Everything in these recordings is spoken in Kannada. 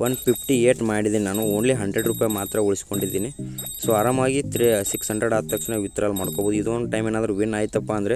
ಒನ್ ಫಿಫ್ಟಿ ಏಟ್ ಮಾಡಿದ್ದೀನಿ ನಾನು ಓನ್ಲಿ ಹಂಡ್ರೆಡ್ ರೂಪಾಯಿ ಮಾತ್ರ ಉಳಿಸ್ಕೊಂಡಿದ್ದೀನಿ ಸೊ ಆರಾಮಾಗಿ ತ್ರೀ ಸಿಕ್ಸ್ ಹಂಡ್ರೆಡ್ ಆದ ತಕ್ಷಣ ವಿತ್ಡ್ರಾಲ್ ಮಾಡ್ಕೋಬೋದು ಇದೊಂದು ಟೈಮ್ ಏನಾದರೂ ವಿನ್ ಆಯ್ತಪ್ಪ ಅಂದರೆ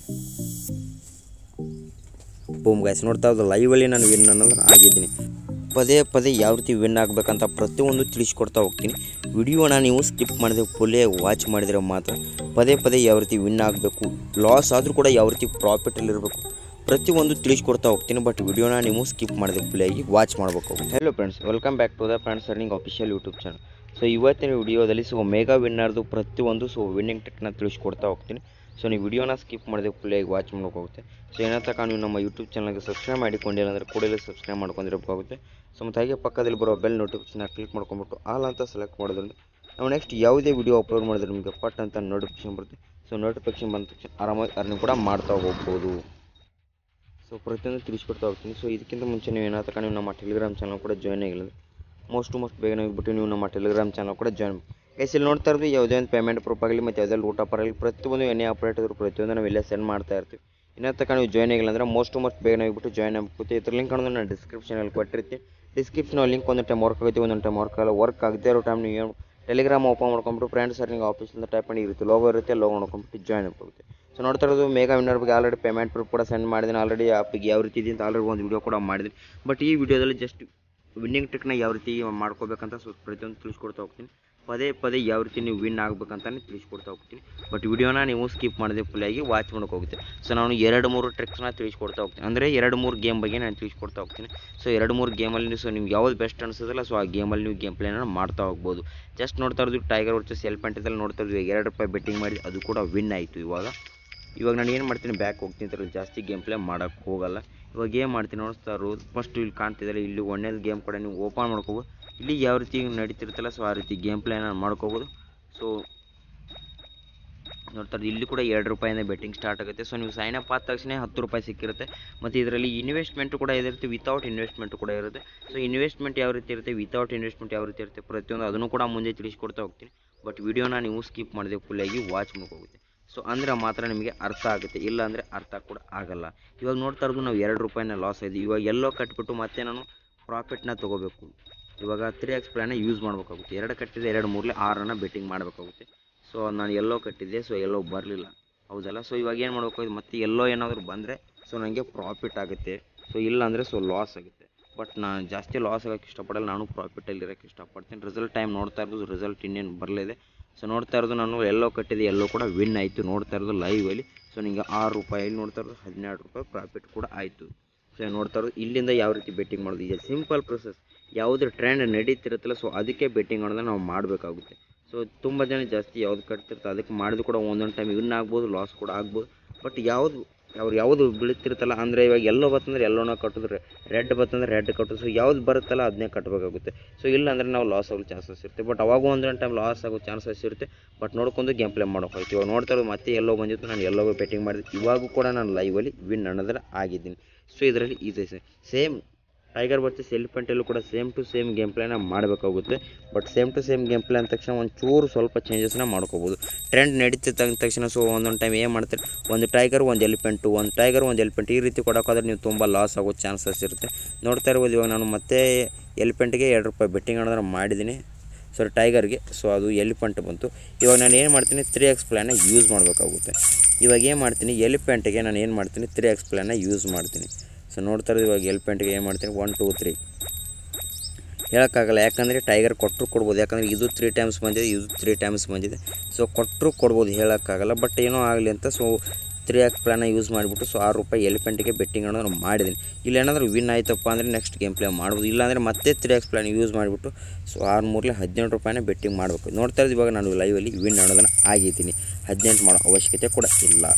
ಬೂಮ್ ಗೈಸ್ ನೋಡ್ತಾ ಇದ್ದು ಲೈವಲ್ಲಿ ನಾನು ವಿನ್ ಅನ್ನೋದು ಆಗಿದ್ದೀನಿ ಪದೇ ಪದೇ ಯಾವ ರೀತಿ ವಿನ್ ಆಗಬೇಕಂತ ಪ್ರತಿಯೊಂದು ತಿಳಿಸ್ಕೊಡ್ತಾ ಹೋಗ್ತೀನಿ ವಿಡಿಯೋನ ನೀವು ಸ್ಕಿಪ್ ಮಾಡಿದ್ರೆ ಫುಲ್ಲೇ ವಾಚ್ ಮಾಡಿದರೆ ಮಾತ್ರ ಪದೇ ಪದೇ ಯಾವ ರೀತಿ ವಿನ್ ಆಗಬೇಕು ಲಾಸ್ ಆದರೂ ಕೂಡ ಯಾವ ರೀತಿ ಪ್ರಾಫಿಟಲ್ಲಿರಬೇಕು ಪ್ರತಿಯೊಂದು ತಿಳಿಸ್ಕೊಡ್ತಾ ಹೋಗ್ತೀನಿ ಬಟ್ ವಿಡಿಯೋನ ನೀವು ಸ್ಕಿಪ್ ಮಾಡಿದ್ರೆ ಫುಲ್ಲಾಗಿ ವಾಚ್ ಮಾಡಬೇಕು hello friends welcome back to the friends earning official YouTube channel so ಇವತ್ತಿನ ವಿಡಿಯೋದಲ್ಲಿ ಸೊ ಮೇಗಾ ವಿನ್ನರ್ದು ಪ್ರತಿಯೊಂದು ಸೊ ವಿನ್ನಿಂಗ್ ಟೆಕ್ನ ತಿಳಿಸ್ಕೊಡ್ತಾ ಹೋಗ್ತೀನಿ ಸೊ ನೀವು ವಿಡಿಯೋನ ಸ್ಕಿಪ್ ಮಾಡಿದ್ರೆ ಫುಲ್ಲಾಗಿ ವಾಚ್ ಮಾಡೋಕ್ಕಾಗುತ್ತೆ ಸೊ ಏನೋ ತನಕ ನೀವು ನಮ್ಮ ಯೂಟ್ಯೂಬ್ ಚಾನಲ್ಗೆ ಸಬ್ಸ್ಕ್ರೈಬ್ ಮಾಡಿಕೊಂಡಿಲ್ಲ ಅಂದರೆ ಕೂಡಲೇ ಸಬ್ಸ್ಕ್ರೈಬ್ ಮಾಡ್ಕೊಂಡಿರಬೇಕಾಗುತ್ತೆ ಸೊ ಮತ್ತು ಹಾಗೆ ಪಕ್ಕದಲ್ಲಿ ಬರೋ ಬೆಲ್ ನೋಟಿಫಿಕೇಶನ್ ಕ್ಲಿಕ್ ಮಾಡ್ಕೊಂಬಿಟ್ಟು ಆಲ್ ಅಂತ ಸೆಲೆಕ್ಟ್ ಮಾಡೋದ್ರಿಂದ ನಾವು ನೆಕ್ಸ್ಟ್ ಯಾವುದೇ ವಿಡಿಯೋ ಅಪ್ಲೋಡ್ ಮಾಡಿದ್ರೆ ನಿಮಗೆ ಪಟ್ ಅಂತ ನೋಟಿಫಿಕೇಶನ್ ಬರುತ್ತೆ ಸೊ ನೋಟಿಫಿಕೇಶನ್ ಬಂದ ತಕ್ಷಣ ಆರಾಮಾಗಿ ಅರ್ನಿಂಗ್ ಕೂಡ ಮಾಡ್ತಾ ಹೋಗ್ಬೋದು ಸೊ ಪ್ರತಿಯೊಂದು ತಿಳಿಸ್ಕೊಡ್ತಾ ಹೋಗ್ತೀನಿ ಸೊ ಇದಕ್ಕಿಂತ ಮುಂಚೆ ನೀವು ಏನೋ ತನಕ ನೀವು ನಮ್ಮ ಟೆಲಿಗ್ರಾಮ್ ಚಾನಲ್ ಕೂಡ ಜಾಯ್ನ್ ಆಗಿಲ್ಲ ಮೋಸ್ಟ್ ಟು ಮೋಸ್ಟ್ ಬೇಗನೆ ಹೋಗ್ಬಿಟ್ಟು ನೀವು ನಮ್ಮ ಟೆಲಿಗ್ರಾಮ್ ಚಾನಲ್ ಕೂಡ ಜಾಯ್ನ್ ಗೈಸ್ ಇಲ್ಲಿ ನೋಡ್ತಾ ಇರೋದು ಯಾವುದೇ ಒಂದು ಪೇಮೆಂಟ್ ಪ್ರೂಫ್ ಆಗಲಿ ಮತ್ತು ಯಾವುದೇ ಊಟ ಪರಲಿ ಪ್ರತಿಯೊಂದು ಏನೇ ಅಪ್ಡೇಟ್ ಇದ್ರು ಪ್ರತಿಯೊಂದು ನಾವು ಇಲ್ಲೇ ಸೆಂಡ್ ಮಾಡ್ತಾ ಇರ್ತೀವಿ ಇನ್ನೂ ತನಕ ನೀವು ಜಾಯ್ನ್ ಆಗಿಲ್ಲ ಅಂದರೆ ಮೋಸ್ಟ್ ಟು ಮೋಸ್ಟ್ ಬೇಗನೆ ಹೋಗ್ಬಿಟ್ಟು ಜಾಯ್ನ್ ಆಗ್ಬಿಟ್ಟು ಇದ್ರ ಲಿಂಕ್ ಅನ್ನೋದು ನಾನು ಡಿಸ್ಕ್ರಿಪ್ಷನಲ್ಲಿ ಕೊಟ್ಟಿರ್ತೀನಿ ಡಿಸ್ಕ್ರಿಪ್ಷನ್ ಲಿಂಕ್ ಒಂದು ಟೈಮ್ ವರ್ಕ್ ಆಗುತ್ತೆ ಒಂದೊಂದು ಟೈಮ್ ವರ್ಕ್ ಆಗಲ್ಲ ವರ್ಕ್ ಆಗದೇ ಇರೋ ಟೈಮ್ ನೀವು ಏನು ಟೆಲಿಗ್ರಾಮ್ ಓಪನ್ ಮಾಡ್ಕೊಂಬಿಟ್ಟು ಫ್ರೆಂಡ್ಸ್ ಸರ್ ನಿಮಗೆ ಆಫೀಸಿಂದ ಟೈಪ್ ಮಾಡಿ ಇರುತ್ತೆ ಲೋಗೋ ಇರುತ್ತೆ ಲೋಗೋ ನೋಡ್ಕೊಂಬಿಟ್ಟು ಜಾಯ್ನ್ ಆಗ್ಬಿಡುತ್ತೆ ಸೊ ನೋಡ್ತಾ ಇರೋದು ಮೇಗಾ ವಿನ್ನರ್ ಬಗ್ಗೆ ಆಲ್ರೆಡಿ ಪೇಮೆಂಟ್ ಪ್ರೂಫ್ ಕೂಡ ಸೆಂಡ್ ಮಾಡಿದ್ದೀನಿ ಆಲ್ರೆಡಿ ಆಪಿಗೆ ಯಾವ ರೀತಿ ಇದೆ ಅಂತ ಆಲ್ರೆಡಿ ಒಂದು ವಿಡಿಯೋ ಕೂಡ ಮಾಡಿದ್ದೀನಿ ಬಟ್ ಈ ವಿಡಿಯೋದಲ್ಲಿ ಜಸ್ಟ್ ವಿನ್ನಿಂಗ್ ಟ್ರಿಕ್ನ ಯಾವ ರೀತಿ ಮಾಡ್ಕೋಬೇಕಂತ ಸೊ ಪ್ರತಿಯೊಂದು ತಿಳಿಸ್ಕೊಡ್ತಾ ಹೋಗ್ತೀನಿ ಪದೇ ಪದೇ ಯಾವ ರೀತಿ ನೀವು ವಿನ್ ಆಗ್ಬೇಕಂತಾನೆ ತಿಳಿಸ್ಕೊಡ್ತಾ ಹೋಗ್ತೀನಿ ಬಟ್ ವಿಡಿಯೋನ ನೀವು ಸ್ಕಿಪ್ ಮಾಡದೆ ಫುಲ್ಲಾಗಿ ವಾಚ್ ಮಾಡೋಕೆ ಹೋಗುತ್ತೆ ಸೊ ನಾನು ಎರಡು ಮೂರು ಟ್ರಿಕ್ಸ್ನ ತಿಳಿಸ್ಕೊಡ್ತಾ ಹೋಗ್ತೀನಿ ಅಂದರೆ ಎರಡು ಮೂರು ಗೇಮ್ ಬಗ್ಗೆ ನಾನು ತಿಳಿಸ್ಕೊಡ್ತಾ ಹೋಗ್ತೀನಿ ಸೊ ಎರಡು ಮೂರು ಗೇಮಲ್ಲಿ ಸೊ ನಿಮ್ಗೆ ಯಾವ್ದು ಬೆಸ್ಟ್ ಅನಿಸೋದಿಲ್ಲ ಸೊ ಆ ಗೇಮಲ್ಲಿ ನೀವು ಗೇಮ್ ಪ್ಲೇನ ಮಾಡ್ತಾ ಹೋಗ್ಬೋದು ಜಸ್ಟ್ ನೋಡ್ತಾ ಇರೋದು ಟೈಗರ್ ವರ್ಚಸ್ ಎಲ್ಪೆಂಟದಲ್ಲಿ ನೋಡ್ತಾ ಇರೋದು ಎರಡು ರೂಪಾಯಿ ಬೆಟ್ಟಿಂಗ್ ಮಾಡಿ ಅದು ಕೂಡ ವಿನ್ ಆಯಿತು ಇವಾಗ ಇವಾಗ ನಾನು ಏನು ಮಾಡ್ತೀನಿ ಬ್ಯಾಕ್ ಹೋಗ್ತೀನಿ ಥರ ಜಾಸ್ತಿ ಗೇಮ್ ಪ್ಲೇ ಮಾಡೋಕ್ಕೆ ಹೋಗಲ್ಲ ಇವಾಗ ಏನು ಮಾಡ್ತೀನಿ ನೋಡ್ತಾ ಇರೋದು ಫಸ್ಟ್ ಇಲ್ಲಿ ಕಾಣ್ತಿದ್ದಾರೆ ಇಲ್ಲಿ ಒಂದನೇದು ಗೇಮ್ ಕೂಡ ನೀವು ಓಪನ್ ಮಾಡ್ಕೋಬೋದು ಇಲ್ಲಿ ಯಾವ ರೀತಿ ನಡೀತಿರುತ್ತಲ್ಲ ಸೊ ಆ ರೀತಿ ಗೇಮ್ ಪ್ಲೇನ ಮಾಡ್ಕೋಬೋದು ಸೊ ನೋಡ್ತಾರೆ ಇಲ್ಲಿ ಕೂಡ ಎರಡು ರೂಪಾಯಿಂದ ಬೆಟ್ಟಿಂಗ್ ಸ್ಟಾರ್ಟ್ ಆಗುತ್ತೆ ಸೊ ನೀವು ಸೈನ್ ಅಪ್ ಆದ ತಕ್ಷಣ ಹತ್ತು ರೂಪಾಯಿ ಸಿಕ್ಕಿರುತ್ತೆ ಮತ್ತು ಇದರಲ್ಲಿ ಇನ್ವೆಸ್ಟ್ಮೆಂಟ್ ಕೂಡ ಇರುತ್ತೆ ವಿತೌಟ್ ಇನ್ವೆಸ್ಟ್ಮೆಂಟ್ ಕೂಡ ಇರುತ್ತೆ ಸೊ ಇನ್ವೆಸ್ಟ್ಮೆಂಟ್ ಯಾವ ರೀತಿ ಇರುತ್ತೆ ವಿತೌಟ್ ಇನ್ವೆಸ್ಟ್ಮೆಂಟ್ ಯಾವ ರೀತಿ ಇರುತ್ತೆ ಪ್ರತಿಯೊಂದು ಅದನ್ನು ಕೂಡ ಮುಂದೆ ತಿಳಿಸ್ಕೊಡ್ತಾ ಹೋಗ್ತೀನಿ ಬಟ್ ವಿಡಿಯೋನ ನೀವು ಸ್ಕಿಪ್ ಮಾಡಿದೆ ಫುಲ್ಲಾಗಿ ವಾಚ್ ಮಾಡ್ಕೋಗುತ್ತೆ ಸೊ ಅಂದರೆ ಮಾತ್ರ ನಿಮಗೆ ಅರ್ಥ ಆಗುತ್ತೆ ಇಲ್ಲ ಅಂದರೆ ಅರ್ಥ ಕೂಡ ಆಗಲ್ಲ ಇವಾಗ ನೋಡ್ತಾ ಇರೋದು ನಾವು ಎರಡು ರೂಪಾಯಿನ ಲಾಸ್ ಆಯಿತು ಇವಾಗ ಎಲ್ಲೋ ಕಟ್ಬಿಟ್ಟು ಮತ್ತೆ ನಾನು ಪ್ರಾಫಿಟ್ನ ತೊಗೋಬೇಕು ಇವಾಗ ತ್ರೀ ಎಕ್ಸ್ ಪ್ಲಾನ ಯೂಸ್ ಮಾಡಬೇಕಾಗುತ್ತೆ ಎರಡು ಕಟ್ಟಿದೆ ಎರಡು ಮೂರಲೆ ಆರನ್ನು ಬೆಟ್ಟಿಂಗ್ ಮಾಡಬೇಕಾಗುತ್ತೆ ಸೊ ನಾನು ಎಲ್ಲೋ ಕಟ್ಟಿದ್ದೆ ಸೊ ಎಲ್ಲೋ ಬರಲಿಲ್ಲ ಹೌದಲ್ಲ ಸೊ ಇವಾಗ ಏನು ಮಾಡಬೇಕು ಮತ್ತೆ ಎಲ್ಲೋ ಏನಾದರೂ ಬಂದರೆ ಸೊ ನನಗೆ ಪ್ರಾಫಿಟ್ ಆಗುತ್ತೆ ಸೊ ಇಲ್ಲ ಅಂದರೆ ಸೊ ಲಾಸ್ ಆಗುತ್ತೆ ಬಟ್ ನಾನು ಜಾಸ್ತಿ ಲಾಸ್ ಆಗೋಕ್ಕೆ ಇಷ್ಟಪಡಲ್ಲ ನಾನು ಪ್ರಾಫಿಟಲ್ಲಿ ಇರೋಕ್ಕೆ ಇಷ್ಟಪಡ್ತೀನಿ ರಿಸಲ್ಟ್ ಟೈಮ್ ನೋಡ್ತಾ ಇರೋದು ರಿಸಲ್ಟ್ ಇನ್ನೇನು ಬರಲಿದೆ ಸೊ ನೋಡ್ತಾ ಇರೋದು ನಾನು ಎಲ್ಲೋ ಕಟ್ಟಿದೆ ಎಲ್ಲೋ ಕೂಡ ವಿನ್ ಆಯಿತು ನೋಡ್ತಾ ಇರೋದು ಲೈವಲ್ಲಿ ಸೊ ನಿಮಗೆ ಆರು ರೂಪಾಯಲ್ಲಿ ನೋಡ್ತಾ ಇರೋದು ಹದಿನೆರಡು ರೂಪಾಯಿ ಪ್ರಾಫಿಟ್ ಕೂಡ ಆಯಿತು ಸೊ ನೋಡ್ತಾ ಇರೋದು ಇಲ್ಲಿಂದ ಯಾವ ರೀತಿ ಬೆಟ್ಟಿಂಗ್ ಮಾಡೋದು ಈಗ ಸಿಂಪಲ್ ಪ್ರೊಸೆಸ್ ಯಾವುದೇ ಟ್ರೆಂಡ್ ನಡೀತಿರುತ್ತಲ್ಲ ಸೊ ಅದಕ್ಕೆ ಬೆಟ್ಟಿಂಗ್ ಅನ್ನೋದನ್ನ ನಾವು ಮಾಡಬೇಕಾಗುತ್ತೆ ಸೊ ತುಂಬ ಜನ ಜಾಸ್ತಿ ಯಾವ್ದು ಕಟ್ತಿರ್ತಾರೆ ಅದಕ್ಕೆ ಮಾಡಿದ್ರು ಕೂಡ ಒಂದೊಂದು ಟೈಮ್ ವಿನ್ ಆಗ್ಬೋದು ಲಾಸ್ ಕೂಡ ಆಗ್ಬೋದು ಬಟ್ ಯಾವುದು ಅವ್ರು ಯಾವುದು ಬೀಳುತ್ತಿರುತ್ತಲ್ಲ ಅಂದರೆ ಇವಾಗ ಎಲ್ಲೋ ಬತ್ತಂದ್ರೆ ಎಲ್ಲೋನ ಕಟ್ಟಿದ್ರೆ ರೆಡ್ ಬತ್ತಂದ್ರೆ ರೆಡ್ ಕಟ್ಟೋದು ಸೊ ಯಾವ್ದು ಬರುತ್ತಲ್ಲ ಅದನ್ನೇ ಕಟ್ಟಬೇಕಾಗುತ್ತೆ ಸೊ ಇಲ್ಲ ಅಂದರೆ ನಾವು ಲಾಸ್ ಆಗೋ ಚಾನ್ಸಸ್ ಇರುತ್ತೆ ಬಟ್ ಅವಾಗ ಒಂದೊಂದು ಟೈಮ್ ಲಾಸ್ ಆಗೋ ಚಾನ್ಸಸ್ ಇರುತ್ತೆ ಬಟ್ ನೋಡ್ಕೊಂಡು ಗೇಮ್ ಪ್ಲೇ ಮಾಡೋಕೆ ಹೋಗ್ತೀವಿ ಇವಾಗ ನೋಡ್ತಾ ಇರೋದು ಮತ್ತೆ ಎಲ್ಲೋ ಬಂದಿತ್ತು ನಾನು ಎಲ್ಲೋ ಬೆಟ್ಟಿಂಗ್ ಮಾಡಿದೆ ಇವಾಗೂ ಕೂಡ ನಾನು ಲೈವಲ್ಲಿ ವಿನ್ ಅನ್ನೋದ್ರ ಆಗಿದ್ದೀನಿ ಸೊ ಇದರಲ್ಲಿ ಇದೆ ಸೇಮ್ ಟೈಗರ್ ವರ್ಸಸ್ ಎಲಿಫೆಂಟಲ್ಲೂ ಕೂಡ ಸೇಮ್ ಟು ಸೇಮ್ ಗೇಮ್ ಪ್ಲೇನ ಮಾಡಬೇಕಾಗುತ್ತೆ but same to same game play ಅಂದ ತಕ್ಷಣ ಒಂಚೂರು ಸ್ವಲ್ಪ ಚೇಂಜಸ್ನ ಮಾಡ್ಕೋಬೋದು ಟ್ರೆಂಡ್ ನಡೀತಿದ್ದ ಅಂದ ತಕ್ಷಣ ಸೊ ಒಂದೊಂದು ಟೈಮ್ ಏನು ಮಾಡ್ತಾರೆ ಒಂದು ಟೈಗರ್ ಒಂದು ಎಲಿಫೆಂಟು ಒಂದು ಟೈಗರ್ ಒಂದು ಎಲಿಫೆಂಟ್ ಈ ರೀತಿ ಕೊಡೋಕ್ಕಾದ್ರೆ ನೀವು ತುಂಬ ಲಾಸ್ ಆಗೋ ಚಾನ್ಸಸ್ ಇರುತ್ತೆ ನೋಡ್ತಾ ಇರ್ಬೋದು ಇವಾಗ ನಾನು ಮತ್ತೆ ಎಲಿಫೆಂಟ್ಗೆ ಎರಡು ರೂಪಾಯಿ ಬೆಟ್ಟಿಂಗ್ ಅನ್ನೋದ್ರ ಮಾಡಿದ್ದೀನಿ ಸೊ ಟೈಗರ್ಗೆ ಸೊ ಅದು ಎಲಿಫೆಂಟ್ ಬಂತು ಇವಾಗ ನಾನು ಏನು ಮಾಡ್ತೀನಿ ತ್ರೀ ಎಕ್ಸ್ ಪ್ಲ್ಯಾನ ಯೂಸ್ ಮಾಡಬೇಕಾಗುತ್ತೆ ಇವಾಗ ಏನು ಮಾಡ್ತೀನಿ ಎಲಿಫೆಂಟ್ಗೆ ನಾನು ಏನು ಮಾಡ್ತೀನಿ ತ್ರೀ ಎಕ್ಸ್ ಪ್ಲ್ಯಾನ ಯೂಸ್ ಮಾಡ್ತೀನಿ ಸೊ ನೋಡ್ತಾ ಇರೋದು ಇವಾಗ ಎಲಿಫೆಂಟ್ಗೆ ಏನು ಮಾಡ್ತೀನಿ ಒನ್ ಟೂ ತ್ರೀ ಹೇಳೋಕ್ಕಾಗಲ್ಲ ಯಾಕಂದರೆ ಟೈಗರ್ ಕೊಟ್ಟರು ಕೊಡ್ಬೋದು ಯಾಕಂದರೆ ಇದು ತ್ರೀ ಟೈಮ್ಸ್ ಬಂದಿದೆ ಇದು ತ್ರೀ ಟೈಮ್ಸ್ ಬಂದಿದೆ ಸೊ ಕೊಟ್ಟರು ಕೊಡ್ಬೋದು ಹೇಳೋಕ್ಕಾಗಲ್ಲ ಬಟ್ ಏನೋ ಆಗಲಿ ಅಂತ ಸೊ ತ್ರೀ ಆಕ್ ಪ್ಲಾನ ಯೂಸ್ ಮಾಡಿಬಿಟ್ಟು ಸೊ ಆರು ರೂಪಾಯಿ ಎಲಿಫೆಂಟಿಗೆ ಬೆಟ್ಟಿಂಗ್ ಅನ್ನೋದು ನಾನು ಮಾಡಿದ್ದೀನಿ ಇಲ್ಲ ಏನಾದರೂ ವಿನ್ ಆಯ್ತಪ್ಪ ಅಂದರೆ ನೆಕ್ಸ್ಟ್ ಗೇಮ್ ಪ್ಲೇ ಮಾಡ್ಬೋದು ಇಲ್ಲಾಂದರೆ ಮತ್ತೆ ತ್ರೀ ಎಕ್ಸ್ ಪ್ಲಾನ್ ಯೂಸ್ ಮಾಡಿಬಿಟ್ಟು ಸೊ ಆರು ಮೂರಲೆ ಹದಿನೆಂಟು ರೂಪಾಯಿನ ಬೆಟ್ಟಿಂಗ್ ಮಾಡಬೇಕು ನೋಡ್ತಾ ಇರೋದು ಇವಾಗ ನಾನು ಲೈವಲ್ಲಿ ವಿನ್ ಅನ್ನೋದನ್ನು ಆಗಿದ್ದೀನಿ ಹದಿನೆಂಟು ಮಾಡೋ ಅವಶ್ಯಕತೆ ಕೂಡ ಇಲ್ಲ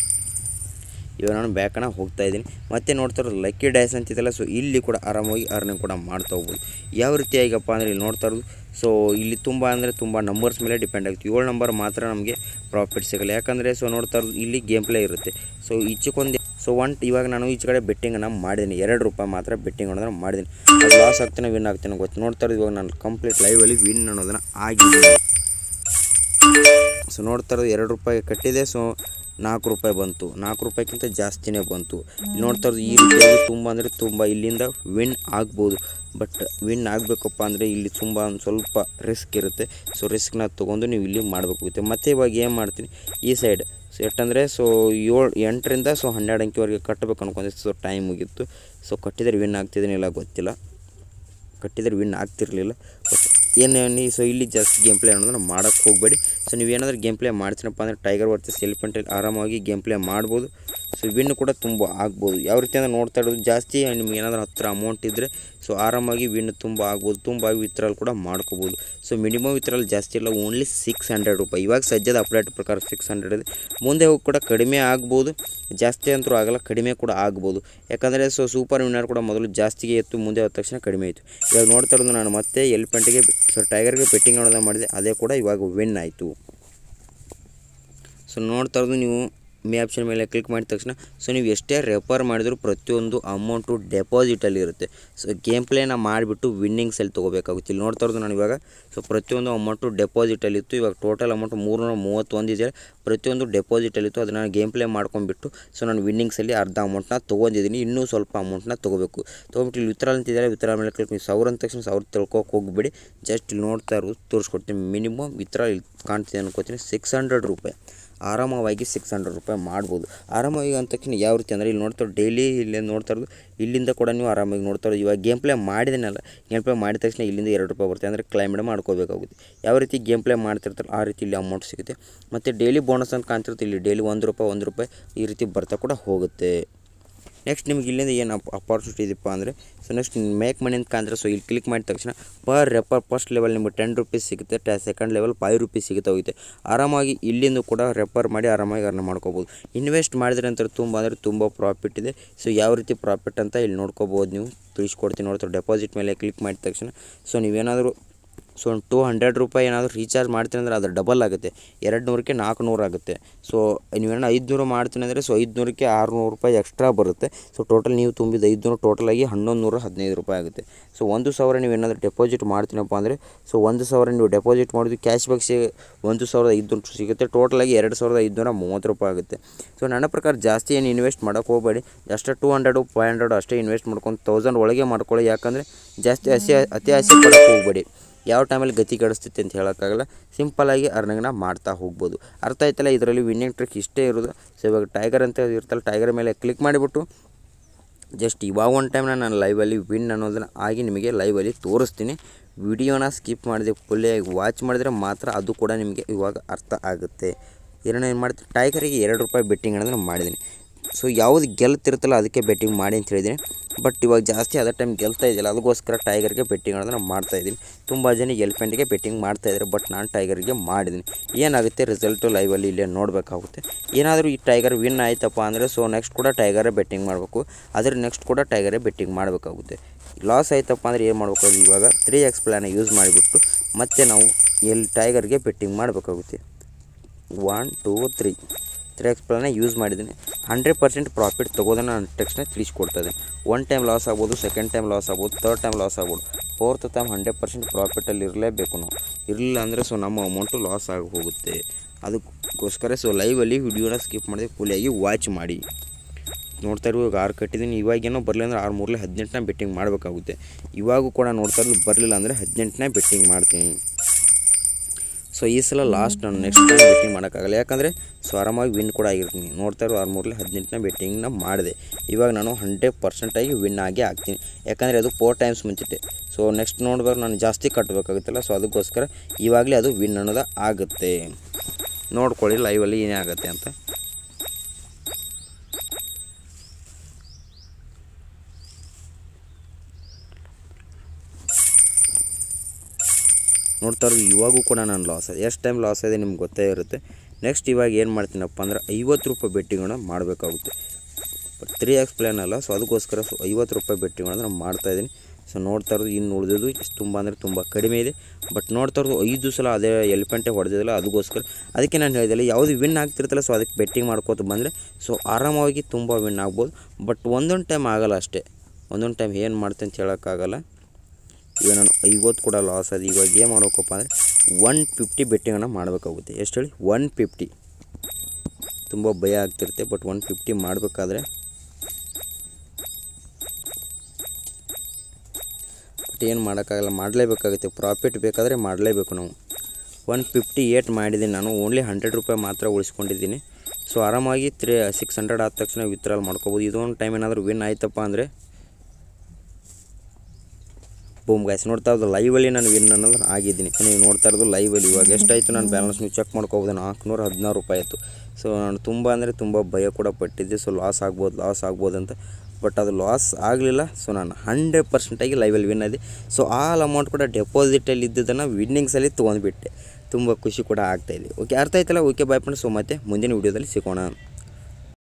ಇವಾಗ ನಾನು ಬ್ಯಾಕನ ಹೋಗ್ತಾ ಇದ್ದೀನಿ ಮತ್ತೆ ನೋಡ್ತಾ ಇರೋದು ಲಕ್ಕಿ ಡ್ಯಾಸ್ ಅಂತಿದ್ದಲ್ಲ ಸೊ ಇಲ್ಲಿ ಕೂಡ ಆರಾಮಾಗಿ ಅರ್ನಿಂಗ್ ಕೂಡ ಮಾಡ್ತಾ ಹೋಗ್ಬೋದು ಯಾವ ರೀತಿ ಆಗಪ್ಪ ಅಂದರೆ ಇಲ್ಲಿ ನೋಡ್ತಾ ಇರೋದು ಸೊ ಇಲ್ಲಿ ತುಂಬ ಅಂದರೆ ತುಂಬ ನಂಬರ್ಸ್ ಮೇಲೆ ಡಿಪೆಂಡ್ ಆಗುತ್ತೆ ಏಳು ನಂಬರ್ ಮಾತ್ರ ನಮಗೆ ಪ್ರಾಫಿಟ್ ಸಿಗಲ್ಲ ಯಾಕಂದರೆ ಸೊ ನೋಡ್ತಾ ಇರೋದು ಇಲ್ಲಿ ಗೇಮ್ ಪ್ಲೇ ಇರುತ್ತೆ ಸೊ ಈಚೆಕೊಂದು ಸೊ ಒನ್ ಇವಾಗ ನಾನು ಈಚೆ ಕಡೆ ಬೆಟ್ಟಿಂಗನ್ನು ಮಾಡಿದ್ದೀನಿ ಎರಡು ರೂಪಾಯಿ ಮಾತ್ರ ಬೆಟ್ಟಿಂಗ್ ಅನ್ನೋದನ್ನ ಮಾಡಿದ್ದೀನಿ ಅದು ಲಾಸ್ ಆಗ್ತಾನೆ ವಿನ್ ಆಗ್ತಾನೆ ಗೊತ್ತು ನೋಡ್ತಾ ಇರೋದು ಇವಾಗ ನಾನು ಕಂಪ್ಲೀಟ್ ಲೈವಲ್ಲಿ ವಿನ್ ಅನ್ನೋದನ್ನು ಆಗಿದ್ದೀನಿ ಸೊ ಸೊ ನೋಡ್ತಾ ಇರೋದು ಎರಡು ರೂಪಾಯಿ ಕಟ್ಟಿದೆ ಸೊ ನಾಲ್ಕು ರೂಪಾಯಿ ಬಂತು ನಾಲ್ಕು ರೂಪಾಯಿಗಿಂತ ಜಾಸ್ತಿನೇ ಬಂತು ಇಲ್ಲಿ ನೋಡ್ತಾ ಇರೋದು ಈ ರೀತಿಯಾಗಿ ತುಂಬ ಅಂದರೆ ತುಂಬ ಇಲ್ಲಿಂದ ವಿನ್ ಆಗ್ಬೋದು ಬಟ್ ವಿನ್ ಆಗಬೇಕಪ್ಪ ಅಂದರೆ ಇಲ್ಲಿ ತುಂಬ ಒಂದು ಸ್ವಲ್ಪ ರಿಸ್ಕ್ ಇರುತ್ತೆ ಸೊ ರಿಸ್ಕ್ನ ತೊಗೊಂಡು ನೀವು ಇಲ್ಲಿ ಮಾಡಬೇಕಾಗುತ್ತೆ ಮತ್ತು ಇವಾಗ ಏನು ಮಾಡ್ತೀನಿ ಈ ಸೈಡ್ ಸೊ ಎಷ್ಟಂದರೆ ಸೊ ಏಳು ಎಂಟರಿಂದ ಸೊ ಹನ್ನೆರಡು ಅಂಕಿವರೆಗೆ ಕಟ್ಟಬೇಕು ಅನ್ಕೊಂಡಿದ್ದೆ ಸೊ ಟೈಮ್ ಮುಗೀತು ಸೊ ಕಟ್ಟಿದರೆ ವಿನ್ ಆಗ್ತಿದ್ದೀನಿಲ್ಲ ಗೊತ್ತಿಲ್ಲ ಕಟ್ಟಿದರೆ ವಿನ್ ಆಗ್ತಿರಲಿಲ್ಲ ಬಟ್ ಏನು ಸೊ ಇಲ್ಲಿ ಜಾಸ್ತಿ ಗೇಮ್ ಪ್ಲೇ ಅನ್ನೋದನ್ನ ಮಾಡೋಕ್ಕೆ ಹೋಗಬೇಡಿ ಸೊ ನೀವೇನಾದ್ರೂ ಗೇಮ್ ಪ್ಲೇ ಮಾಡ್ತೀನಪ್ಪ ಅಂದರೆ ಟೈಗರ್ ವರ್ಸಸ್ ಎಲಿಫೆಂಟಲ್ಲಿ ಆರಾಮಾಗಿ ಗೇಮ್ ಪ್ಲೇ ಮಾಡ್ಬೋದು ಸೊ ವಿನ್ ಕೂಡ ತುಂಬ ಆಗ್ಬೋದು ಯಾವ ರೀತಿ ಅಂದರೆ ನೋಡ್ತಾ ಇರೋದು ಜಾಸ್ತಿ ನಿಮ್ಗೆ ಏನಾದರೂ ಹತ್ತಿರ ಅಮೌಂಟ್ ಇದ್ದರೆ ಸೊ ಆರಾಮಾಗಿ ವಿನ್ ತುಂಬ ಆಗ್ಬೋದು ತುಂಬ ಆಗಿ ವಿತ್ಡ್ರಾಲ್ ಕೂಡ ಮಾಡ್ಕೋಬೋದು ಸೊ ಮಿನಿಮಮ್ ವಿತ್ಡ್ರಾಲ್ ಜಾಸ್ತಿ ಇಲ್ಲ ಓನ್ಲಿ ಸಿಕ್ಸ್ ಹಂಡ್ರೆಡ್ ರೂಪಾಯಿ ಇವಾಗ ಸದ್ಯದ ಅಪ್ಡೇಟ್ ಪ್ರಕಾರ ಸಿಕ್ಸ್ ಹಂಡ್ರೆಡ್ ಇದೆ ಮುಂದೆ ಹೋಗಿ ಕೂಡ ಕಡಿಮೆ ಆಗ್ಬೋದು ಜಾಸ್ತಿ ಅಂತೂ ಆಗಲ್ಲ ಕಡಿಮೆ ಕೂಡ ಆಗ್ಬೋದು ಯಾಕಂದರೆ ಸೊ ಸೂಪರ್ ವಿನ್ನರ್ ಕೂಡ ಮೊದಲು ಜಾಸ್ತಿಗೆ ಇತ್ತು ಮುಂದೆ ಹೋದ ತಕ್ಷಣ ಕಡಿಮೆ ಆಯಿತು ಇವಾಗ ನೋಡ್ತಾ ಇರೋದು ನಾನು ಮತ್ತೆ ಎಲಿಫೆಂಟ್ಗೆ ಸೊ ಟೈಗರ್ಗೆ ಬೆಟ್ಟಿಂಗ್ ಮಾಡೋದನ್ನ ಮಾಡಿದೆ ಅದೇ ಕೂಡ ಇವಾಗ ವಿನ್ ಆಯಿತು ಸೊ ನೋಡ್ತಾ ಇರೋದು ನೀವು ಮೇ ಆಪ್ಷನ್ ಮೇಲೆ ಕ್ಲಿಕ್ ಮಾಡಿದ ತಕ್ಷಣ ಸೊ ನೀವು ಎಷ್ಟೇ ರೆಫರ್ ಮಾಡಿದರೂ ಪ್ರತಿಯೊಂದು ಅಮೌಂಟು ಡೆಪಾಸಿಟಲ್ಲಿ ಇರುತ್ತೆ ಸೊ ಗೇಮ್ ಪ್ಲೇನ ಮಾಡಿಬಿಟ್ಟು ವಿನ್ನಿಂಗ್ಸಲ್ಲಿ ತೊಗೋಬೇಕಾಗುತ್ತೆ ಇಲ್ಲಿ ನೋಡ್ತಾ ಇರೋದು ನಾನು ಇವಾಗ ಸೊ ಪ್ರತಿಯೊಂದು ಅಮೌಂಟು ಡೆಪಾಸಿಟಲ್ಲಿ ಇತ್ತು ಇವಾಗ ಟೋಟಲ್ ಅಮೌಂಟ್ ಮೂರುನೂರ ಮೂವತ್ತೊಂದು ಇದೆ ಪ್ರತಿಯೊಂದು ಡೆಪಾಸಿಟಲ್ಲಿತ್ತು ಅದನ್ನು ನಾನು ಗೇಮ್ ಪ್ಲೇ ಮಾಡ್ಕೊಂಡ್ಬಿಟ್ಟು ಸೊ ನಾನು ವಿನ್ನಿಂಗ್ಸಲ್ಲಿ ಅರ್ಧ ಅಮೌಂಟ್ನ ತೊಗೊಂಡಿದ್ದೀನಿ ಇನ್ನೂ ಸ್ವಲ್ಪ ಅಮೌಂಟ್ನ ತೊಗೋಬೇಕು ತೊಗೊಂಬಿಟ್ಟು ಇಲ್ಲಿ ವಿತ್ಡ್ರಾಲ್ ಅಂತಿದ್ದಾರೆ ವಿತ್ಡ್ರಾಲ್ ಮೇಲೆ ಕ್ಲಿಕ್ ನೀವು ಸಾವಿರ ಅಂದ ತಕ್ಷಣ ಸಾವಿರ ತಿಳ್ಕೊಕ್ಕೆ ಹೋಗ್ಬೇಡಿ ಜಸ್ಟ್ ಇಲ್ಲಿ ನೋಡ್ತಾ ಇರೋದು ತೋರಿಸ್ಕೊಡ್ತೀನಿ ಮಿನಿಮಮ್ ವಿತ್ಡ್ರಾಲ್ ಇಲ್ಲಿ ಕಾಣ್ತಿದೆ ಅನ್ಕೋತೀನಿ ಸಿಕ್ಸ್ ಹಂಡ್ರೆಡ್ ರೂಪಾಯಿ ಆರಾಮವಾಗಿ ಸಿಕ್ಸ್ ಹಂಡ್ರೆಡ್ ರೂಪಾಯಿ ಮಾಡ್ಬೋದು ಆರಾಮಾಗಿ ಅಂದ ತಕ್ಷಣ ಯಾವ ರೀತಿ ಅಂದರೆ ಇಲ್ಲಿ ನೋಡ್ತಾ ಡೈಲಿ ಇಲ್ಲಿ ನೋಡ್ತಾ ಇರೋದು ಇಲ್ಲಿಂದ ಕೂಡ ನೀವು ಆರಾಮಾಗಿ ನೋಡ್ತಾ ಇರೋದು ಇವಾಗ ಗೇಮ್ ಪ್ಲೇ ಮಾಡಿದನಲ್ಲ ಗೇಮ್ ಪ್ಲೇ ಮಾಡಿದ ತಕ್ಷಣ ಇಲ್ಲಿಂದ ಎರಡು ರೂಪಾಯಿ ಬರುತ್ತೆ ಅಂದರೆ ಕ್ಲೈಮೇಟ್ ಮಾಡ್ಕೋಬೇಕಾಗುತ್ತೆ ಯಾವ ರೀತಿ ಗೇಮ್ ಪ್ಲೇ ಮಾಡ್ತಿರ್ತಾರೆ ಆ ರೀತಿ ಇಲ್ಲಿ ಅಮೌಂಟ್ ಸಿಗುತ್ತೆ ಮತ್ತು ಡೈಲಿ ಬೋನಸ್ ಅಂತ ಕಾಣ್ತಿರುತ್ತೆ ಇಲ್ಲಿ ಡೈಲಿ ಒಂದು ರೂಪಾಯಿ ಒಂದು ರೂಪಾಯಿ ಈ ರೀತಿ ಬರ್ತಾ ಕೂಡ ಹೋಗುತ್ತೆ ನೆಕ್ಸ್ಟ್ ನಿಮ್ಗೆ ಇಲ್ಲಿಂದ ಏನು ಅಪ್ ಅಪಾರ್ಚುನಿಟಿ ಇದೆಪ್ಪ ಅಂದರೆ ಸೊ ನೆಕ್ಸ್ಟ್ ಮೇಕ್ ಮನಿ ಅಂತ ಕಾಣ್ತಾರೆ ಸೊ ಇಲ್ಲಿ ಕ್ಲಿಕ್ ಮಾಡಿದ ತಕ್ಷಣ ಪರ್ ರೆಪರ್ ಫಸ್ಟ್ ಲೆವೆಲ್ ನಿಮಗೆ ಟೆನ್ ರುಪೀಸ್ ಸಿಗುತ್ತೆ ಟ್ಯಾ ಸೆಕೆಂಡ್ ಲೆವೆಲ್ ಫೈವ್ ರುಪೀಸ್ ಸಿಗುತ್ತೆ ಹೋಗುತ್ತೆ ಆರಾಮಾಗಿ ಇಲ್ಲಿಂದ ಕೂಡ ರೆಫರ್ ಮಾಡಿ ಆರಾಮಾಗಿ ಅರ್ನ ಮಾಡ್ಕೋಬೋದು ಇನ್ವೆಸ್ಟ್ ಮಾಡಿದ್ರೆ ಅಂತ ತುಂಬ ಅಂದರೆ ತುಂಬ ಪ್ರಾಫಿಟ್ ಇದೆ ಸೊ ಯಾವ ರೀತಿ ಪ್ರಾಫಿಟ್ ಅಂತ ಇಲ್ಲಿ ನೋಡ್ಕೋಬೋದು ನೀವು ತಿಳಿಸ್ಕೊಡ್ತೀನಿ ನೋಡ್ತಾರೆ ಡೆಪಾಸಿಟ್ ಮೇಲೆ ಕ್ಲಿಕ್ ಮಾಡಿದ ತಕ್ಷಣ ಸೊ ನೀವೇನಾದರೂ ಸೊ ಒಂದು ಟೂ ಹಂಡ್ರೆಡ್ ರೂಪಾಯಿ ಏನಾದರೂ ರೀಚಾರ್ಜ್ ಮಾಡ್ತೀನಿ ಅಂದರೆ ಅದು ಡಬಲ್ ಆಗುತ್ತೆ ಎರಡು ನೂರಕ್ಕೆ ನಾಲ್ಕು ನೂರು ಆಗುತ್ತೆ ಸೊ ನೀವೇನೋ ಐದುನೂರು ಮಾಡ್ತೀನಿ ಅಂದರೆ ಸೊ ಐದುನೂರಕ್ಕೆ ಆರುನೂರು ರೂಪಾಯಿ ಎಕ್ಸ್ಟ್ರಾ ಬರುತ್ತೆ ಸೊ ಟೋಟಲ್ ನೀವು ತುಂಬಿದ ಐದುನೂರು ಟೋಟಲಾಗಿ ಹನ್ನೊಂದು ನೂರ ಹದಿನೈದು ರೂಪಾಯಿ ಆಗುತ್ತೆ ಸೊ ಒಂದು ಸಾವಿರ ನೀವು ಏನಾದರೂ ಡೆಪಾಸಿಟ್ ಮಾಡ್ತೀನಪ್ಪ ಅಂದರೆ ಸೊ ಒಂದು ಸಾವಿರ ನೀವು ಡೆಪಾಸಿಟ್ ಮಾಡಿದ್ದು ಕ್ಯಾಶ್ ಬ್ಯಾಕ್ ಸಿ ಒಂದು ಸಾವಿರದ ಐದುನೂರು ಸಿಗುತ್ತೆ ಟೋಟಲಾಗಿ ಎರಡು ಸಾವಿರದ ಐದುನೂರ ಮೂವತ್ತು ರೂಪಾಯಿ ಆಗುತ್ತೆ ಸೊ ನನ್ನ ಪ್ರಕಾರ ಜಾಸ್ತಿ ಏನು ಇನ್ವೆಸ್ಟ್ ಮಾಡೋಕ್ಕೆ ಹೋಗಬೇಡಿ ಅಷ್ಟೇ ಟೂ ಹಂಡ್ರೆಡು ಫೈವ್ ಹಂಡ್ರೆಡು ಅಷ್ಟೇ ಇನ್ವೆಸ್ಟ್ ಮಾಡ್ಕೊಂಡು ತೌಸಂಡ್ ಒಳಗೆ ಮಾಡ್ಕೊಳ್ಳಿ ಯಾಕಂದರೆ ಜಾಸ್ತಿ ಹಸಿ ಅತಿ ಆಸೆ ಪಡೋಕ್ಕೆ ಹೋಗಬೇಡಿ ಯಾವ ಟೈಮಲ್ಲಿ ಗತಿ ಕೆಡಿಸ್ತೈತೆ ಅಂತ ಹೇಳೋಕ್ಕಾಗಲ್ಲ ಸಿಂಪಲಾಗಿ ಅರ್ನಿಂಗ್ನ ಮಾಡ್ತಾ ಹೋಗ್ಬೋದು ಅರ್ಥ ಆಯ್ತಲ್ಲ ಇದರಲ್ಲಿ ವಿನ್ನಿಂಗ್ ಟ್ರಿಕ್ ಇಷ್ಟೇ ಇರೋದು ಸೊ ಇವಾಗ ಟೈಗರ್ ಅಂತ ಇರ್ತಲ್ಲ ಟೈಗರ್ ಮೇಲೆ ಕ್ಲಿಕ್ ಮಾಡಿಬಿಟ್ಟು ಜಸ್ಟ್ ಇವಾಗ ಒಂದು ಟೈಮ್ನ ನಾನು ಲೈವಲ್ಲಿ ವಿನ್ ಅನ್ನೋದನ್ನು ಆಗಿ ನಿಮಗೆ ಲೈವಲ್ಲಿ ತೋರಿಸ್ತೀನಿ ವಿಡಿಯೋನ ಸ್ಕಿಪ್ ಮಾಡಿದೆ ಫುಲ್ಲಾಗಿ ವಾಚ್ ಮಾಡಿದರೆ ಮಾತ್ರ ಅದು ಕೂಡ ನಿಮಗೆ ಇವಾಗ ಅರ್ಥ ಆಗುತ್ತೆ ಏನೋ ಏನು ಮಾಡ್ತೀನಿ ಟೈಗರಿಗೆ ಎರಡು ರೂಪಾಯಿ ಬೆಟ್ಟಿಂಗ್ ಅನ್ನೋದನ್ನ ಮಾಡಿದ್ದೀನಿ ಸೊ ಯಾವುದು ಗೆಲ್ತಿರುತ್ತಲ್ಲ ಅದಕ್ಕೆ ಬೆಟ್ಟಿಂಗ್ ಮಾಡಿ ಅಂತ ಹೇಳಿದ್ದೀನಿ ಬಟ್ ಇವಾಗ ಜಾಸ್ತಿ ಅದೇ ಟೈಮ್ ಗೆಲ್ತಾ ಇದೆಯಲ್ಲ ಅದಕ್ಕೋಸ್ಕರ ಟೈಗರ್ಗೆ ಬೆಟ್ಟಿಂಗ್ ಅನ್ನೋದನ್ನ ಮಾಡ್ತಾ ಇದ್ದೀನಿ ತುಂಬ ಜನ ಎಲಿಫೆಂಟ್ಗೆ ಬೆಟ್ಟಿಂಗ್ ಮಾಡ್ತಾ ಇದ್ದಾರೆ ಬಟ್ ನಾನು ಟೈಗರ್ಗೆ ಮಾಡಿದ್ದೀನಿ ಏನಾಗುತ್ತೆ ರಿಸಲ್ಟು ಲೈವಲ್ಲಿ ಇಲ್ಲೇ ನೋಡಬೇಕಾಗುತ್ತೆ ಏನಾದರೂ ಈ ಟೈಗರ್ ವಿನ್ ಆಯ್ತಪ್ಪ ಅಂದರೆ ಸೊ ನೆಕ್ಸ್ಟ್ ಕೂಡ ಟೈಗರೇ ಬೆಟ್ಟಿಂಗ್ ಮಾಡಬೇಕು ಅದ್ರ ನೆಕ್ಸ್ಟ್ ಕೂಡ ಟೈಗರೇ ಬೆಟ್ಟಿಂಗ್ ಮಾಡಬೇಕಾಗುತ್ತೆ ಲಾಸ್ ಆಯ್ತಪ್ಪ ಅಂದರೆ ಏನು ಮಾಡಬೇಕು ಇವಾಗ ತ್ರೀ ಎಕ್ಸ್ ಪ್ಲ್ಯಾನ ಯೂಸ್ ಮಾಡಿಬಿಟ್ಟು ಮತ್ತೆ ನಾವು ಎಲ್ಲಿ ಟೈಗರ್ಗೆ ಬೆಟ್ಟಿಂಗ್ ಮಾಡಬೇಕಾಗುತ್ತೆ one two three three x ಪ್ಲಾನ ಯೂಸ್ ಮಾಡಿದ್ದೀನಿ ಹಂಡ್ರೆಡ್ ಪರ್ಸೆಂಟ್ ಪ್ರಾಫಿಟ್ ತೊಗೋದನ್ನ ನಾನು ತಕ್ಷಣ ತಿಳಿಸ್ಕೊಡ್ತಾ ಇದ್ದೀನಿ ಒನ್ ಟೈಮ್ ಲಾಸ್ ಆಗ್ಬೋದು ಸೆಕೆಂಡ್ ಟೈಮ್ ಲಾಸ್ ಆಗ್ಬೋದು ತರ್ಡ್ ಟೈಮ್ ಲಾಸ್ ಆಗ್ಬೋದು ಫೋರ್ತ್ ಟೈಮ್ ಹಂಡ್ರೆಡ್ ಪರ್ಸೆಂಟ್ ಪ್ರಾಫಿಟಲ್ಲಿ ಇರಲೇಬೇಕು ನಾವು ಇರಲಿಲ್ಲ ಅಂದರೆ ಸೊ ನಮ್ಮ ಅಮೌಂಟು ಲಾಸ್ ಆಗಿ ಹೋಗುತ್ತೆ ಅದಕ್ಕೋಸ್ಕರ ಸೊ ಲೈವಲ್ಲಿ ವಿಡಿಯೋನ ಸ್ಕಿಪ್ ಮಾಡಿದೆ ಫುಲ್ಲಾಗಿ ವಾಚ್ ಮಾಡಿ ನೋಡ್ತಾ ಇರೋ ಇವಾಗ ಆರು ಕಟ್ಟಿದ್ದೀನಿ ಇವಾಗೇನೋ ಬರಲಿಲ್ಲ ಅಂದರೆ ಆರು ಮೂರಲೆ ಹದಿನೆಂಟನೇ ಬೆಟ್ಟಿಂಗ್ ಮಾಡಬೇಕಾಗುತ್ತೆ ಇವಾಗೂ ಕೂಡ ನೋಡ್ತಾ ಇರೋದು ಬರಲಿಲ್ಲ ಅಂದರೆ ಹದಿನೆಂಟನೇ ಬೆಟ್ಟಿಂಗ್ ಮಾಡ್ತೀನಿ ಸೊ ಈ ಸಲ ಲಾಸ್ಟ್ ನಾನು ನೆಕ್ಸ್ಟ್ ಟೈಮ್ ಬೆಟ್ಟಿಂಗ್ ಮಾಡೋಕ್ಕಾಗಲ್ಲ ಯಾಕಂದರೆ ಸೊ ಆರಾಮಾಗಿ ವಿನ್ ಕೂಡ ಆಗಿರ್ತೀನಿ ನೋಡ್ತಾ ಇರೋ ಆರು ಮೂರಲೆ ಹದಿನೆಂಟನೇ ಬೆಟ್ಟಿಂಗ್ನ ಮಾಡಿದೆ ಇವಾಗ ನಾನು ಹಂಡ್ರೆಡ್ ಪರ್ಸೆಂಟಾಗಿ ವಿನ್ ಆಗೇ ಆಗ್ತೀನಿ ಯಾಕಂದರೆ ಅದು ಫೋರ್ ಟೈಮ್ಸ್ ಮುಂಚಿಟ್ಟೆ ಸೊ ನೆಕ್ಸ್ಟ್ ನೋಡ್ಬೇಕು ನಾನು ಜಾಸ್ತಿ ಕಟ್ಟಬೇಕಾಗುತ್ತಲ್ಲ ಸೊ ಅದಕ್ಕೋಸ್ಕರ ಇವಾಗಲೇ ಅದು ವಿನ್ ಅನ್ನೋದು ಆಗುತ್ತೆ ನೋಡ್ಕೊಳ್ಳಿ ಲೈವಲ್ಲಿ ಏನೇ ಆಗುತ್ತೆ ಅಂತ ನೋಡ್ತಾ ಇರೋದು ಇವಾಗೂ ಕೂಡ ನಾನು ಲಾಸ್ ಆಗಿದೆ ಎಷ್ಟು ಟೈಮ್ ಲಾಸ್ ಇದೆ ನಿಮ್ಗೆ ಗೊತ್ತೇ ಇರುತ್ತೆ ನೆಕ್ಸ್ಟ್ ಇವಾಗ ಏನು ಮಾಡ್ತೀನಪ್ಪ ಅಂದ್ರೆ ಐವತ್ತು ರೂಪಾಯಿ ಬೆಟ್ಟಿಂಗನ್ನು ಮಾಡಬೇಕಾಗುತ್ತೆ ಬಟ್ ತ್ರೀ ಎಕ್ಸ್ ಪ್ಲ್ಯಾನ್ ಅಲ್ಲ ಸೊ ಅದಕ್ಕೋಸ್ಕರ ಸೊ ಐವತ್ತು ರೂಪಾಯಿ ಬೆಟ್ಟಿಂಗನ್ನು ನಾನು ಮಾಡ್ತಾಯಿದ್ದೀನಿ ಸೊ ನೋಡ್ತಾ ಇರೋದು ಇನ್ನು ಉಳಿದಿದ್ದು ಎಷ್ಟು ತುಂಬ ಅಂದರೆ ತುಂಬ ಕಡಿಮೆ ಇದೆ ಬಟ್ ನೋಡ್ತಾ ಇರೋದು ಐದು ಸಲ ಅದೇ ಎಲಿಫೆಂಟೇ ಹೊಡೆದಿಲ್ಲ ಅದಕ್ಕೋಸ್ಕರ ಅದಕ್ಕೆ ನಾನು ಹೇಳಿದೆಲ್ಲ ಯಾವುದು ವಿನ್ ಆಗ್ತಿರ್ತಲ್ಲ ಸೊ ಅದಕ್ಕೆ ಬೆಟ್ಟಿಂಗ್ ಮಾಡ್ಕೋತ ಬಂದರೆ ಸೊ ಆರಾಮವಾಗಿ ತುಂಬ ವಿನ್ ಆಗ್ಬೋದು ಬಟ್ ಒಂದೊಂದು ಟೈಮ್ ಆಗಲ್ಲ ಅಷ್ಟೇ ಒಂದೊಂದು ಟೈಮ್ ಏನು ಮಾಡ್ತೀನಿ ಅಂತ ಹೇಳೋಕ್ಕಾಗಲ್ಲ ಈಗ ನಾನು ಐವತ್ತು ಕೂಡ ಲಾಸ್ ಅದು ಇವಾಗ ಏನು ಮಾಡ್ಬೇಕಪ್ಪ ಅಂದರೆ ಒನ್ ಫಿಫ್ಟಿ ಬೆಟ್ಟಿಂಗನ್ನು ಮಾಡಬೇಕಾಗುತ್ತೆ ಎಷ್ಟು ಹೇಳಿ ಒನ್ ಫಿಫ್ಟಿ ತುಂಬ ಭಯ ಆಗ್ತಿರುತ್ತೆ ಬಟ್ ಒನ್ ಫಿಫ್ಟಿ ಮಾಡಬೇಕಾದ್ರೆ ಬಟ್ ಏನು ಮಾಡೋಕ್ಕಾಗಲ್ಲ ಮಾಡಲೇಬೇಕಾಗುತ್ತೆ ಪ್ರಾಫಿಟ್ ಬೇಕಾದರೆ ಮಾಡಲೇಬೇಕು ನಾವು ಒನ್ ಫಿಫ್ಟಿ ಏಟ್ ಮಾಡಿದ್ದೀನಿ ನಾನು ಓನ್ಲಿ ಹಂಡ್ರೆಡ್ ರೂಪಾಯಿ ಮಾತ್ರ ಉಳಿಸ್ಕೊಂಡಿದ್ದೀನಿ ಸೊ ಆರಾಮಾಗಿ ತ್ರೀ ಸಿಕ್ಸ್ ಹಂಡ್ರೆಡ್ ಆದ ತಕ್ಷಣ ವಿತ್ಡ್ರಾಲ್ ಮಾಡ್ಕೋಬೋದು ಇದೊಂದು ಟೈಮ್ ಏನಾದರೂ ವಿನ್ ಆಯ್ತಪ್ಪ ಅಂದರೆ ಬೂಮ್ ಗಾಯ್ಸ್ ನೋಡ್ತಾ ಇರೋದು ಲೈವಲ್ಲಿ ನಾನು ವಿನ್ ಅನ್ನೋದು ಆಗಿದ್ದೀನಿ ನೀವು ನೋಡ್ತಾ ಇರೋದು ಲೈವಲ್ಲಿ ಇವಾಗ ಎಷ್ಟಾಯಿತು ನಾನು ಬ್ಯಾಲೆನ್ಸ್ ನೀವು ಚೆಕ್ ಮಾಡ್ಕೋಬೋದು ನಾಲ್ಕುನೂರ ಹದಿನಾರು ರೂಪಾಯಿ ಆಯಿತು ಸೊ ನಾನು ತುಂಬ ಅಂದರೆ ತುಂಬ ಭಯ ಕೂಡ ಪಟ್ಟಿದ್ದೆ ಸೊ ಲಾಸ್ ಆಗ್ಬೋದು ಲಾಸ್ ಆಗ್ಬೋದು ಅಂತ ಬಟ್ ಅದು ಲಾಸ್ ಆಗಲಿಲ್ಲ ಸೊ ನಾನು ಹಂಡ್ರೆಡ್ ಪರ್ಸೆಂಟಾಗಿ ಲೈವಲ್ಲಿ ವಿನ್ ಆದೆ ಸೊ ಆಲ್ ಅಮೌಂಟ್ ಕೂಡ ಡೆಪಾಸಿಟಲ್ಲಿ ಇದ್ದಿದ್ದನ್ನು ವಿನ್ನಿಂಗ್ಸಲ್ಲಿ ತೊಗೊಂಡ್ಬಿಟ್ಟೆ ತುಂಬ ಖುಷಿ ಕೂಡ ಆಗ್ತಾಯಿದೆ ಓಕೆ ಅರ್ಥ ಆಯ್ತಲ್ಲ ಓಕೆ ಬಾಯ್ ಫ್ರೆಂಡ್ಸ್ ಸೊ ಮತ್ತೆ ಮುಂದಿನ ವೀಡಿಯೋದಲ್ಲಿ ಸಿಗೋಣ